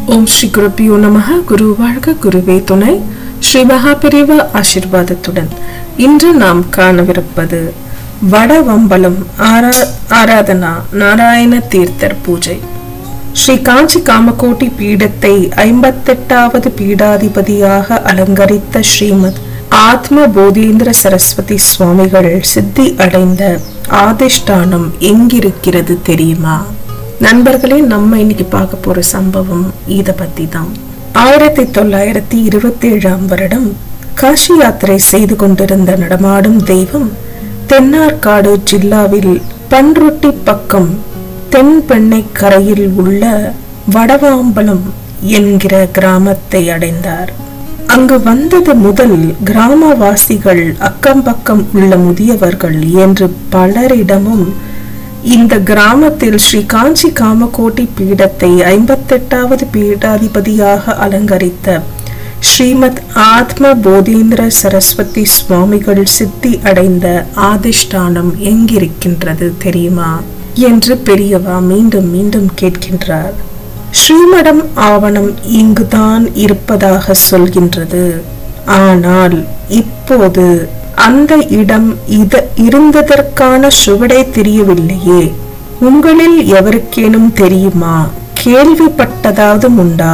ஓம் ஸ்ரீ குருப்பியோ நமக குரு வாழ்க குருவே துணை ஸ்ரீ மகாபிரிவ ஆசிர்வாதத்துடன் இன்று நாம் காணவிருப்பது வடவம்பலம் ஆரா ஆராதனா நாராயண தீர்த்தர் பூஜை ஸ்ரீ காஞ்சி காமகோட்டி பீடத்தை ஐம்பத்தெட்டாவது பீடாதிபதியாக அலங்கரித்த ஸ்ரீமத் ஆத்ம போதேந்திர சரஸ்வதி சுவாமிகள் சித்தி அடைந்த ஆதிஷ்டானம் எங்கிருக்கிறது தெரியுமா நண்பர்களே நம்ம இன்னைக்கு பார்க்க போற சம்பவம் இத பத்தி தான் ஆயிரத்தி தொள்ளாயிரத்தி இருபத்தி ஏழாம் வருடம் காஷி யாத்திரை செய்து கொண்டிருந்த நடமாடும் தெய்வம் தென்னார்காடு ஜில்லாவில் பன்ருட்டி பக்கம் தென்பெண்ணை கரையில் உள்ள வடவாம்பலம் என்கிற கிராமத்தை அடைந்தார் அங்கு வந்தது முதல் கிராமவாசிகள் அக்கம் பக்கம் உள்ள முதியவர்கள் என்று பலரிடமும் இந்த கிராமத்தில் ஸ்ரீ காஞ்சி காமகோட்டி பீடத்தை ஐம்பத்தெட்டாவது பீடாதிபதியாக அலங்கரித்த ஸ்ரீமத் ஆத்ம போதேந்திர சரஸ்வதி சுவாமிகள் சித்தி அடைந்த ஆதிஷ்டானம் எங்கிருக்கின்றது தெரியுமா என்று பெரியவா மீண்டும் மீண்டும் கேட்கின்றார் ஸ்ரீமடம் ஆவணம் இங்குதான் இருப்பதாக சொல்கின்றது ஆனால் இப்போது அந்த இடம் இத இருந்ததற்கான சுவடே தெரியவில்லையே உங்களில் எவருக்கேனும் தெரியுமா கேள்விப்பட்டதாவது உண்டா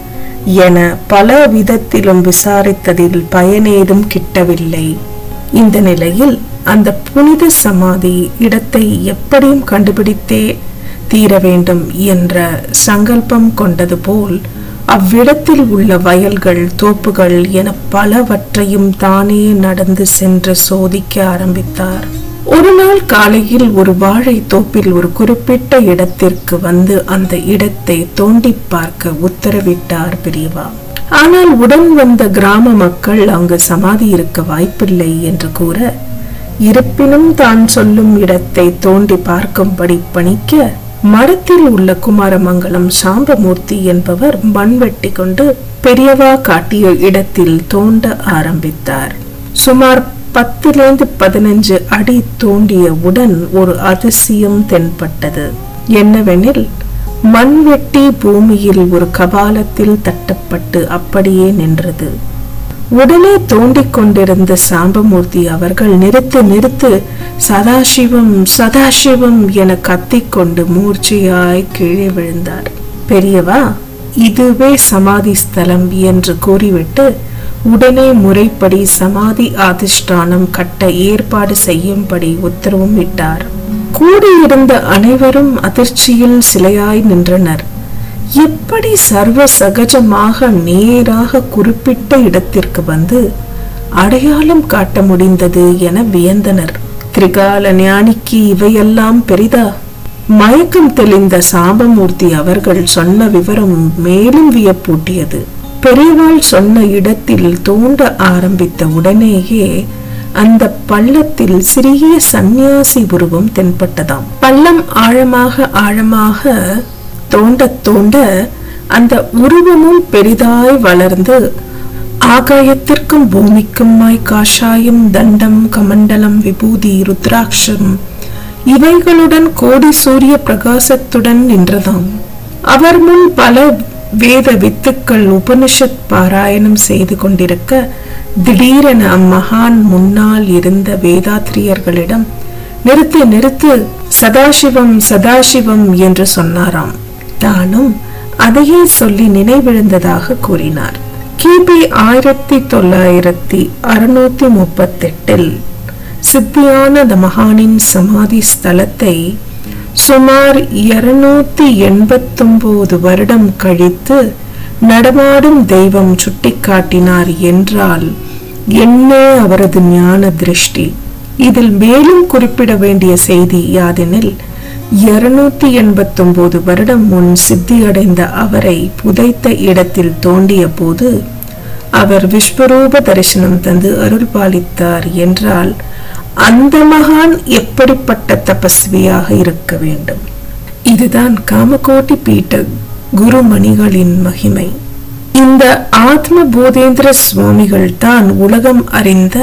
என பல விதத்திலும் விசாரித்ததில் பயனேதும் கிட்டவில்லை இந்த நிலையில் அந்த புனித சமாதி இடத்தை எப்படியும் கண்டுபிடித்தே தீர வேண்டும் என்ற சங்கல்பம் கொண்டது போல் அவ்விடத்தில் உள்ள வயல்கள் தோப்புகள் என பலவற்றையும் தானே நடந்து சென்று சோதிக்க ஆரம்பித்தார் ஒரு நாள் காலையில் ஒரு வாழை தோப்பில் ஒரு குறிப்பிட்ட இடத்திற்கு வந்து அந்த இடத்தை தோண்டி பார்க்க உத்தரவிட்டார் பெரியவா ஆனால் உடன் வந்த கிராம மக்கள் அங்கு சமாதி இருக்க வாய்ப்பில்லை என்று கூற இருப்பினும் தான் சொல்லும் இடத்தை தோண்டி பார்க்கும்படி பணிக்க மடத்தில் உள்ள குமாரமங்கலம் சாம்பமூர்த்தி என்பவர் மண்வெட்டி கொண்டு பெரியவா காட்டிய இடத்தில் தோண்ட ஆரம்பித்தார் சுமார் பத்திலிருந்து பதினஞ்சு அடி தோண்டியவுடன் ஒரு அதிசயம் தென்பட்டது என்னவெனில் மண்வெட்டி பூமியில் ஒரு கபாலத்தில் தட்டப்பட்டு அப்படியே நின்றது உடனே தோண்டிக் கொண்டிருந்த சாம்பமூர்த்தி அவர்கள் நிறுத்து நிறுத்து சதாசிவம் சதாசிவம் என கத்திக்கொண்டு மூர்ச்சையாய் கீழே விழுந்தார் பெரியவா இதுவே சமாதி ஸ்தலம் என்று கூறிவிட்டு உடனே முறைப்படி சமாதி அதிஷ்டானம் கட்ட ஏற்பாடு செய்யும்படி உத்தரவும் இட்டார் கூடியிருந்த அனைவரும் அதிர்ச்சியில் சிலையாய் நின்றனர் எப்படி சர்வ சகஜமாக நேராக குறிப்பிட்ட இடத்திற்கு வந்து அடையாளம் காட்ட முடிந்தது என வியந்தனர் திரிகால ஞானிக்கு இவையெல்லாம் பெரிதா மயக்கம் தெளிந்த சாபமூர்த்தி அவர்கள் சொன்ன விவரம் மேலும் வியப்பூட்டியது பெரியவாள் சொன்ன இடத்தில் தோண்ட ஆரம்பித்த உடனேயே அந்த பள்ளத்தில் சிறிய சந்நியாசி உருவம் தென்பட்டதாம் பள்ளம் ஆழமாக ஆழமாக தோண்ட தோண்ட அந்த உருவமும் பெரிதாய் வளர்ந்து ஆகாயத்திற்கும் பூமிக்குமாய் காஷாயம் தண்டம் கமண்டலம் விபூதி ருத்ராட்சம் இவைகளுடன் கோடி சூரிய பிரகாசத்துடன் நின்றதாம் அவர் முன் பல வேத வித்துக்கள் உபனிஷத் பாராயணம் செய்து கொண்டிருக்க திடீரென அம்மகான் முன்னால் இருந்த வேதாத்திரியர்களிடம் நிறுத்து நிறுத்து சதாசிவம் சதாசிவம் என்று சொன்னாராம் தானும் அதையே சொல்லி நினைவிழுந்ததாக கூறினார் கிபி ஆயிரத்தி தொள்ளாயிரத்தி அறுநூத்தி முப்பத்தெட்டில் சித்தியான அந்த மகானின் சமாதி ஸ்தலத்தை சுமார் இருநூத்தி எண்பத்தொன்பது வருடம் கழித்து நடமாடும் தெய்வம் சுட்டிக்காட்டினார் என்றால் என்ன அவரது ஞான திருஷ்டி இதில் மேலும் குறிப்பிட வேண்டிய செய்தி யாதெனில் இருநூத்தி எண்பத்தொன்பது வருடம் முன் சித்தியடைந்த அவரை புதைத்த இடத்தில் தோண்டிய போது அவர் விஸ்வரூப தரிசனம் தந்து அருள் பாலித்தார் என்றால் அந்த மகான் எப்படிப்பட்ட தபஸ்வியாக இருக்க வேண்டும் இதுதான் காமகோட்டி பீட்ட குருமணிகளின் மகிமை இந்த ஆத்ம போதேந்திர சுவாமிகள் தான் உலகம் அறிந்த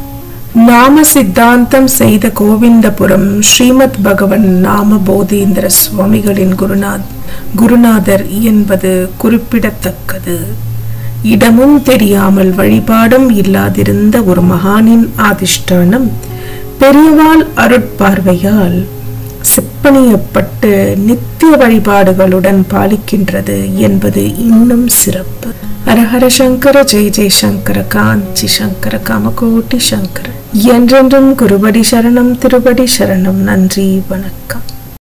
நாம சித்தாந்தம் செய்த கோவிந்தபுரம் ஸ்ரீமத் பகவன் நாம போதேந்திர சுவாமிகளின் குருநாத் குருநாதர் என்பது குறிப்பிடத்தக்கது இடமும் தெரியாமல் வழிபாடும் இல்லாதிருந்த ஒரு மகானின் ஆதிஷ்டானம் பெரியவாள் அருட்பார்வையால் செப்பனியப்பட்டு நித்திய வழிபாடுகளுடன் பாலிக்கின்றது என்பது இன்னும் சிறப்பு ஹரஹர சங்கர ஜெய ஜெய சங்கர காஞ்சி சங்கர காமகோட்டி சங்கர என்றென்றும் குருபடி சரணம் திருபடி சரணம் நன்றி வணக்கம்